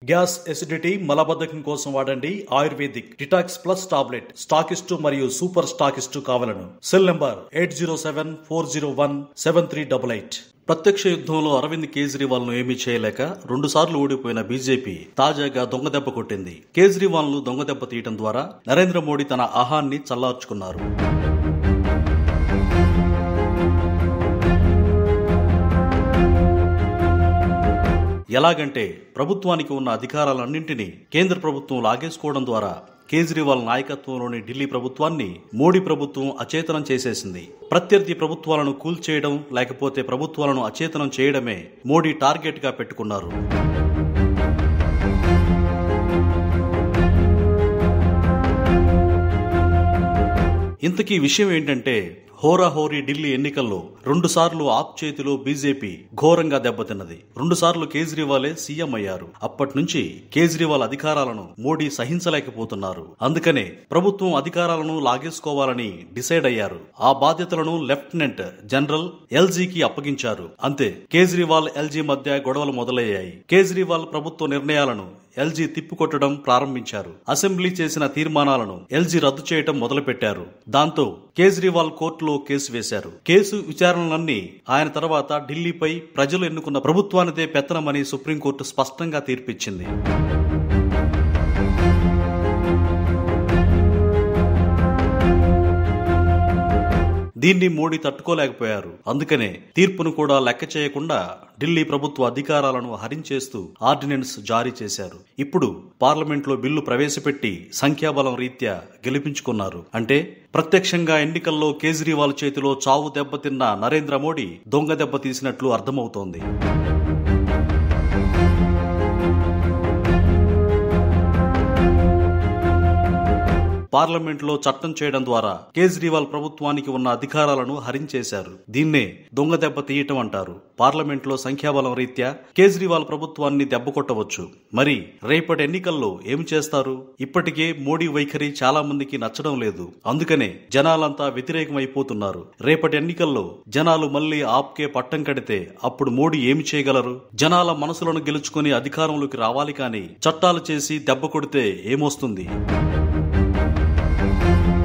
gas acidity మలబద్ధకం కోసం వాడండి ayurvedic detox plus tablet stockist మరియు సూపర్ స్టాకిస్టు కావలను cell number eight zero seven four zero one seven three double eight ప్రత్యక్ష యుద్ధంలో అరవింద్ కేజ్రీవాల్ ను ఏమీ చేయలేక రెండుసార్లు ఓడిపోయిన బీజేపీ తాజాగా దొంగ దెబ్బ కొట్టింది కేజ్రీవాల్ ను దొంగ దెబ్బ తీయడం ద్వారా నరేంద్ర మోడీ తన ఆహాన్ని చల్లార్చుకున్నారు ఎలాగంటే ప్రభుత్వానికి ఉన్న అధికారాలన్నింటినీ కేంద్ర ప్రభుత్వం లాగేసుకోవడం ద్వారా కేజ్రీవాల్ నాయకత్వంలోని ఢిల్లీ ప్రభుత్వాన్ని మోడీ ప్రభుత్వం అచేతనం చేసేసింది ప్రత్యర్థి ప్రభుత్వాలను కూల్చేయడం లేకపోతే ప్రభుత్వాలను అచేతనం చేయడమే మోడీ టార్గెట్ గా పెట్టుకున్నారు ఇంతకీ విషయం ఏంటంటే హోరాహోరీ ఢిల్లీ ఎన్నికల్లో రెండు సార్లు ఆప్ చేతిలో బీజేపీ ఘోరంగా దెబ్బతిన్నది రెండు సార్లు కేజ్రీవాలే సీఎం అయ్యారు అప్పటి నుంచి కేజ్రీవాల్ అధికారాలను మోడీ సహించలేకపోతున్నారు అందుకనే ప్రభుత్వం అధికారాలను లాగేసుకోవాలని డిసైడ్ అయ్యారు ఆ బాధ్యతలను లెఫ్టినెంట్ జనరల్ ఎల్జీకి అప్పగించారు అంతే కేజ్రీవాల్ ఎల్జీ మధ్య గొడవలు మొదలయ్యాయి కేజ్రీవాల్ ప్రభుత్వ నిర్ణయాలను ఎల్జీ తిప్పికొట్టడం ప్రారంభించారు అసెంబ్లీ చేసిన తీర్మానాలను ఎల్జీ రద్దు చేయడం మొదలుపెట్టారు దాంతో కేజ్రీవాల్ కోర్టులో కేసు వేశారు కేసు విచారణలన్నీ ఆయన తర్వాత ఢిల్లీపై ప్రజలు ఎన్నుకున్న ప్రభుత్వానిదే పెత్తనమని సుప్రీంకోర్టు స్పష్టంగా తీర్పిచ్చింది దీన్ని మోడీ తట్టుకోలేకపోయారు అందుకనే తీర్పును కూడా లెక్క చేయకుండా ఢిల్లీ ప్రభుత్వ అధికారాలను హరించేస్తూ ఆర్డినెన్స్ జారీ చేశారు ఇప్పుడు పార్లమెంట్లో బిల్లు ప్రవేశపెట్టి సంఖ్యాబలం రీత్యా గెలిపించుకున్నారు అంటే ప్రత్యక్షంగా ఎన్నికల్లో కేజ్రీవాల్ చేతిలో చావు దెబ్బతిన్న నరేంద్ర మోడీ దొంగ దెబ్బ తీసినట్లు అర్థమవుతోంది పార్లమెంట్లో చట్టం చేయడం ద్వారా కేజ్రీవాల్ ప్రభుత్వానికి ఉన్న అధికారాలను హరించేశారు దీన్నే దొంగ దెబ్బ తీయటం అంటారు పార్లమెంట్లో సంఖ్యాబలం రీత్యా కేజ్రీవాల్ ప్రభుత్వాన్ని దెబ్బ కొట్టవచ్చు మరి రేపటి ఎన్నికల్లో ఏమి చేస్తారు ఇప్పటికే మోడీ వైఖరి చాలా మందికి నచ్చడం లేదు అందుకనే జనాలంతా వ్యతిరేకమైపోతున్నారు రేపటి ఎన్నికల్లో జనాలు మళ్లీ ఆప్కే పట్టం కడితే అప్పుడు మోడీ ఏమి చేయగలరు జనాల మనసులను గెలుచుకుని అధికారంలోకి రావాలి కానీ చట్టాలు చేసి దెబ్బ కొడితే ఏమొస్తుంది